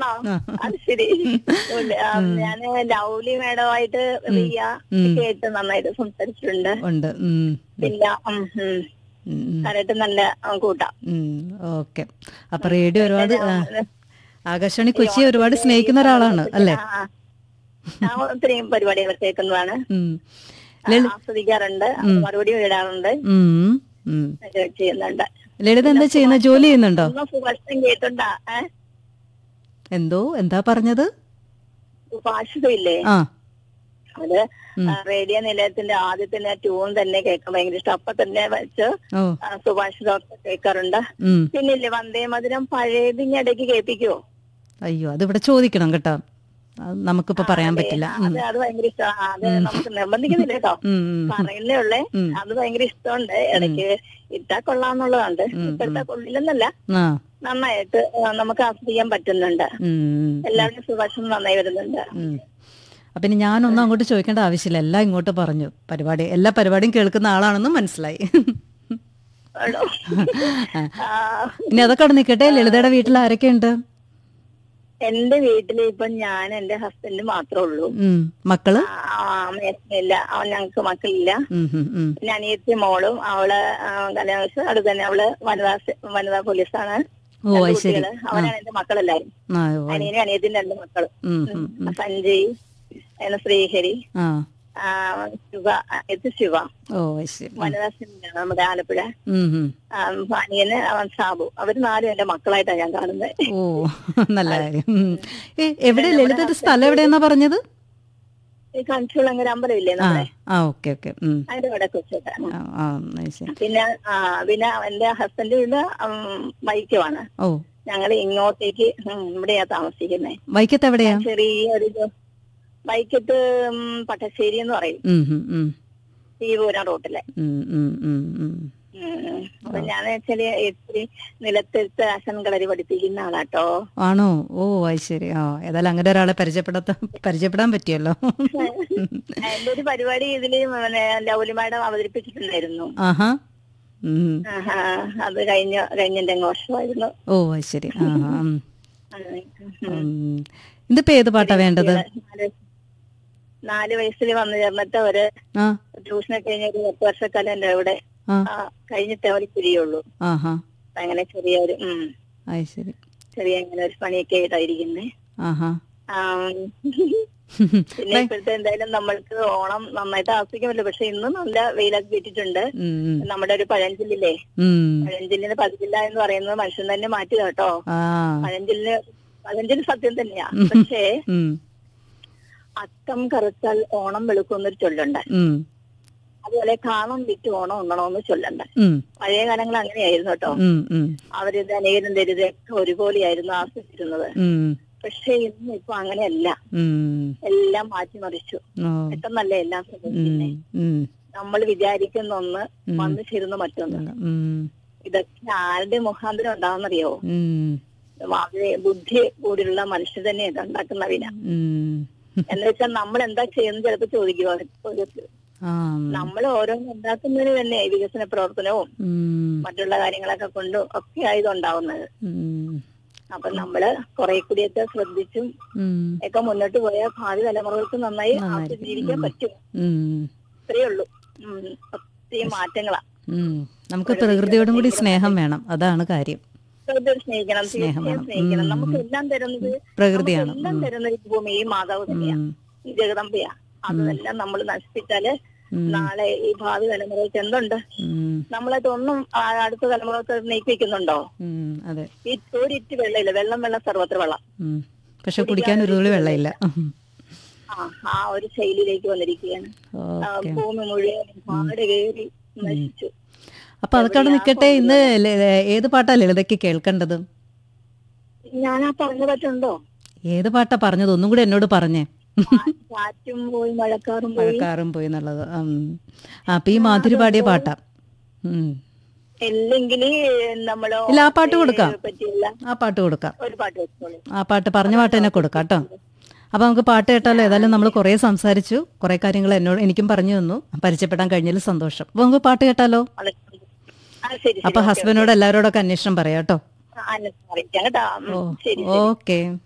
ആണോ അത് ശരി ഞാന് ലൗലി മേഡമായിട്ട് റിയ ഒക്കെ ആയിട്ട് നന്നായിട്ട് സംസാരിച്ചിട്ടുണ്ട് ഉണ്ട് ഉം. പിന്നെ ഉം, ഉം. ഉം, ഉം. കാര്യമായിട്ട് നല്ല ഉം, കൂട്ടാം ഉം. ഓക്കെ അപ്പൊ റേഡിയോ ഒരുപാട് ആ, ആകാശവാണി കൊച്ചി ഒരുപാട് സ്നേഹിക്കുന്ന ഒരാളാണ് അല്ലേ ആ, ആ, ഒത്തിരി പരിപാടികൾ കേൾക്കുന്നതാണ് ഉം. ആ, ആസ്വദിക്കാറുണ്ട് മറുപടി ഇടാറുണ്ട് ഉം. ഉം. ഒക്കെ ചെയ്യുന്നുണ്ട് ലളിത എന്താ ചെയ്യുന്ന ജോലി ചെയ്യുന്നുണ്ടോ ഒന്ന് സുഭാഷിതം കേട്ടുണ്ടാ ഏഹ് എന്തോ എന്താ പറഞ്ഞത് സുഭാഷിതം ഇല്ലേ ആ അത് ആ, റേഡിയോ നിലയത്തിന്റെ ആദ്യത്തിന്റെ ട്യൂൺ തന്നെ കേൾക്കാൻ ഭയങ്കര ഇഷ്ടം അപ്പൊ തന്നെ വെച്ച് ഓ ആ, സുഭാഷിതമൊക്കെ കേൾക്കാറുണ്ട് ഉം. പിന്നില്ലേ വന്ദേ മധുരം പഴയതിന് ഇടയ്ക്ക് കേൾപ്പിക്കുവോ അയ്യോ അതിവിടെ ചോദിക്കണം കേട്ടോ അത് നമുക്കിപ്പോ പറയാൻ പറ്റില്ല ഉം. അത് അത് ഭയങ്കര ഇഷ്ടമാണ് അത് നമുക്ക് നിർബന്ധിക്കുന്നില്ല കേട്ടോ ഉം, ഉം. പറയുന്നേ ഉള്ളേ ഉം. അത് ഭയങ്കര ഇഷ്ടമുണ്ട് ഇടയ്ക്ക് ഇട്ടാ കൊള്ളാന്നുള്ളതുണ്ട് ഇപ്പോഴത്തെ കൊള്ളില്ലെന്നല്ല ആ നന്നായിട്ട് ആ, നമുക്ക് ആസ്വദിക്കാൻ പറ്റുന്നുണ്ട് ഉം. എല്ലാവരുടെയും സുഭാഷണം നന്നായി വരുന്നുണ്ട് ഉം. അപ്പൊ ഇനി ഞാനൊന്നും അങ്ങോട്ട് ചോദിക്കേണ്ട ആവശ്യമില്ല എല്ലാം ഇങ്ങോട്ട് പറഞ്ഞു പരിപാടി എല്ലാ പരിപാടിയും കേൾക്കുന്ന ആളാണെന്നും മനസ്സിലായി ആണോ? ആ, ഇനി അതൊക്കെ അവിടെ നിൽക്കട്ടെ ലളിതയുടെ വീട്ടിൽ ആരൊക്കെ ഉണ്ട് എന്റെ വീട്ടില് ഇപ്പൊ ഞാൻ എന്റെ ഹസ്ബൻഡ് മാത്രമേ ഉള്ളൂ ഉം. മക്കള് ആ, അമ്മയച്ഛനില്ല അവൻ ഞങ്ങൾക്ക് മക്കളില്ല ഉം, ഉം, ഉം. പിന്നെ അനിയത്തി മോളും അവള് ആ, കല്യാണം കഴിച്ച് അടുത്ത് തന്നെ അവള് വനിതാ സെ- വനിതാ പോലീസാണ് ഓ രണ്ട് അത് ശരി കുട്ടികള് അവരാണ് എന്റെ മക്കളെല്ലാരും ആ ഓ അനിയനും അനിയത്തിന്റെ രണ്ട് മക്കള് ഉം, ഉം, ഉം. സഞ്ജയ് പിന്നെ ശ്രീഹരി ആ ആ, ശിവ ഇത് ശിവ ഓ അത് ശരി വനിതാ സെന്ററാണ് നമ്മുടെ ആലപ്പുഴ ഉം, ഉം. ആ, അനിയന് അവൻ സാബു അവര് നാലും എന്റെ മക്കളായിട്ടാണ് ഞാൻ കാണുന്നത് ഓ നല്ല കാര്യം ഉം. ഏ, എവിടെ ലളിതയുടെ സ്ഥലം എവിടെയെന്നാ പറഞ്ഞത് ഈ കണിച്ചുളങ്ങര അമ്പലം ഇല്ലേ ആ നമ്മുടെ ആ ഓക്കെ ഓക്കെ ഉം. അതിന്റെ ഇവിടെ വെച്ചിട്ട് ആ ആ, അത് ശരി പിന്നെ ആ പിന്നെ എന്റെ ഹസ്ബൻഡ് വീട് വൈക്കമാണ് ഓ ഞങ്ങൾ ഇങ്ങോട്ടേക്ക് ഉം, ഇവിടെയാ താമസിക്കുന്നത് വൈക്കത്ത് എവിടെയാ ചെറിയൊരു ഇത് വൈക്കത്ത് ഉം, പട്ടശ്ശേരി എന്ന് പറയും ഉം, ഉം, ഉം. തീപൂരം റോട്ടിലെ ഉം, ഉം, ഉം, ഉം. ഉം. അപ്പൊ ഞാൻ വെച്ചാല് ഇത്തിരി നിലത്തെടുത്ത് ആശൻ കളരി പഠിപ്പിക്കുന്ന ആളാട്ടോ ആണോ ഓ അത് ശരി ആ ഏതായാലും അങ്ങനെ ഒരാളെ പരിചയപ്പെടാത്ത പരിചയപ്പെടാൻ പറ്റിയല്ലോ എന്റെ ഒരു പരിപാടി ഇതില് പിന്നെ ലൗലി മാഡം അവതരിപ്പിച്ചിട്ടുണ്ടായിരുന്നു ആഹാ ഉം. ആഹാ. അത് കഴിഞ്ഞ കഴിഞ്ഞ വർഷമായിരുന്നു ഓ അത് ശരി ആ ആ, ഉം. ഉം. ഉം. ഇതിപ്പോ ഏത് പാട്ടാ വേണ്ടത് നാല് നാല് വയസ്സിൽ വന്നു ചേർന്നിട്ട് ഒരു ആ ട്യൂഷനൊക്കെ കഴിഞ്ഞ ഒരു പത്ത് വർഷക്കാലം എന്റെ ഇവിടെ ആ ആ, കഴിഞ്ഞിട്ടേ അവർ പിരിയുള്ളൂ ആഹാ അങ്ങനെ ചെറിയൊരു ഉം അത് ശരി ചെറിയ അങ്ങനെ ഒരു പണിയൊക്കെ ആയിട്ടായിരിക്കുന്നേ ആഹാ പിന്നെ ഇപ്പോഴത്തെ എന്തായാലും നമ്മൾക്ക് ഓണം നന്നായിട്ട് ആസ്വദിക്കാൻ പറ്റില്ല പക്ഷെ ഇന്ന് നല്ല വെയിലൊക്കെ കിട്ടിയിട്ടുണ്ട് ഉം, ഉം. നമ്മുടെ ഒരു പഴഞ്ചൊല്ലില്ലേ ഉം. പഴഞ്ചൊല്ലിന് പതിവില്ല എന്ന് പറയുന്നത് മനുഷ്യൻ തന്നെ മാറ്റി കേട്ടോ ആ പഴഞ്ചൊല്ലിന് പഴഞ്ചൊല്ലി സത്യം തന്നെയാ പക്ഷേ ഉം. അത്തം കറുത്താൽ ഓണം വെളുക്കുന്നൊരു ചൊല്ലുണ്ട് ഉം. അതുപോലെ കാണം വിറ്റ് ഓണം ഉണ്ണണമെന്ന് ചൊല്ലുണ്ട് ഉം. പഴയ കാലങ്ങൾ അങ്ങനെയായിരുന്നു കേട്ടോ ഉം. ഉം. അവര് ധനികരും ദരിദ്രൊക്കെ ഒരുപോലെയായിരുന്നു ആസ്വദിച്ചിരുന്നത് ഉം. പക്ഷെ ഇന്ന് ഇപ്പൊ അങ്ങനെയല്ല ഉം. എല്ലാം മാറ്റിമറിച്ചു ഓ. പെട്ടെന്നല്ല എല്ലാം സംഭവിക്കുന്നത് ഉം. ഉം. നമ്മൾ വിചാരിക്കുന്ന ഒന്ന് വന്നു ചേരുന്ന മറ്റൊന്ന് ഉം. ഇതൊക്കെ ആരുടെ മുഖാന്തരം ഉണ്ടാവുന്നറിയോ ഉം. വളരെ ബുദ്ധി കൂടിയുള്ള മനുഷ്യർ തന്നെ ഇത് ഉണ്ടാക്കുന്നവിന ഉം. എന്ന് വെച്ചാൽ നമ്മൾ എന്താ ചെയ്യുന്നത് ചിലപ്പോ ചോദിക്കുക ആ. നമ്മൾ ഓരോന്ന് ഉണ്ടാക്കുന്നതിന് തന്നെ ഈ വികസന പ്രവർത്തനവും ഉം. മറ്റുള്ള കാര്യങ്ങളൊക്കെ കൊണ്ടും ഒക്കെ ആയത് ഉണ്ടാവുന്നത് ഉം. അപ്പൊ നമ്മള് കുറെ കൂടിയൊക്കെ ശ്രദ്ധിച്ചും ഉം. ഒക്കെ മുന്നോട്ട് പോയാൽ ഭാവി തലമുറകൾക്ക് നന്നായി ആസ്വദിച്ച് ജീവിക്കാൻ പറ്റും ഉം. ഇത്രയേ ഉള്ളൂ ഉം. ഒത്തിരി മാറ്റങ്ങളാ ഉം. നമുക്ക് പ്രകൃതിയോടും കൂടി സ്നേഹം വേണം അതാണ് കാര്യം പ്രകൃതിയെ സ്നേഹിക്കണം തീർച്ചയായും സ്നേഹിക്കണം നമുക്ക് എല്ലാം തരുന്നത് പ്രകൃതിയാണ് നമുക്ക് എല്ലാം തരുന്നത് ഈ ഭൂമി ഈ മാതാവ് തന്നെയാ ഉം. ഈ ജഗദമ്പയാ അതെല്ലാം നമ്മൾ നശിപ്പിച്ചാല് ഉം. നാളെ ഈ ഭാവി തലമുറയ്ക്ക് എന്തുണ്ട് ഉം. നമ്മളതൊന്നും ആ അടുത്ത തലമുറക്ക് നീക്കി വെക്കുന്നുണ്ടോ ഉം. അതെ ഈ ഒരിറ്റ് വെള്ളമില്ല വെള്ളം വെള്ളം സർവത്ര വെള്ളം ഉം. പക്ഷെ കുടിക്കാൻ ഒരു തുള്ളി വെള്ളമില്ല ഉം. ആ ആ ഒരു ശൈലിയിലേക്ക് വന്നിരിക്കുകയാണ് ആ, ഓക്കെ ഭൂമി മുഴുവൻ പാട് കയറി നശിച്ചു അപ്പൊ അതൊക്കെ അവിടെ നിൽക്കട്ടെ ഇന്ന് ല- ഏത് പാട്ടാ ലളിതയ്ക്ക് കേൾക്കേണ്ടത് ഞാൻ ആ പറഞ്ഞ പറ്റുണ്ടോ ഏത് പാട്ടാ പറഞ്ഞത് ഒന്നും കൂടി എന്നോട് പറഞ്ഞേ കാറ്റും പോയി മഴക്കാറും പോയി മഴക്കാറും പോയി എന്നുള്ളത് ഉം. ആ അപ്പൊ ഈ മാധുരി പാടിയ പാട്ടാ ഉം. അല്ലെങ്കിൽ നമ്മളോ ഇല്ല ആ പാട്ട് കൊടുക്കാം പറ്റില്ല ആ പാട്ട് കൊടുക്കാം ഒരു പാട്ട് വെച്ചോളൂ ആ പാട്ട് പറഞ്ഞ പാട്ട് തന്നെ കൊടുക്കാം കേട്ടോ അപ്പൊ നമുക്ക് പാട്ട് കേട്ടാലോ ഏതായാലും നമ്മൾ കുറേ സംസാരിച്ചു കുറേ കാര്യങ്ങൾ എന്നോട് എനിക്കും പറഞ്ഞു തന്നു പരിചയപ്പെടാൻ കഴിഞ്ഞതിൽ സന്തോഷം അപ്പൊ നമുക്ക് പാട്ട് കേട്ടാലോ അത് ആ ശരി അപ്പൊ ഹസ്ബൻഡിനോട് എല്ലാവരോടൊക്കെ അന്വേഷണം പറയാം കേട്ടോ ആ, അന്വേഷണം അറിയിക്കാം കേട്ടോ ഉം, ഓ ശരി ഓക്കെ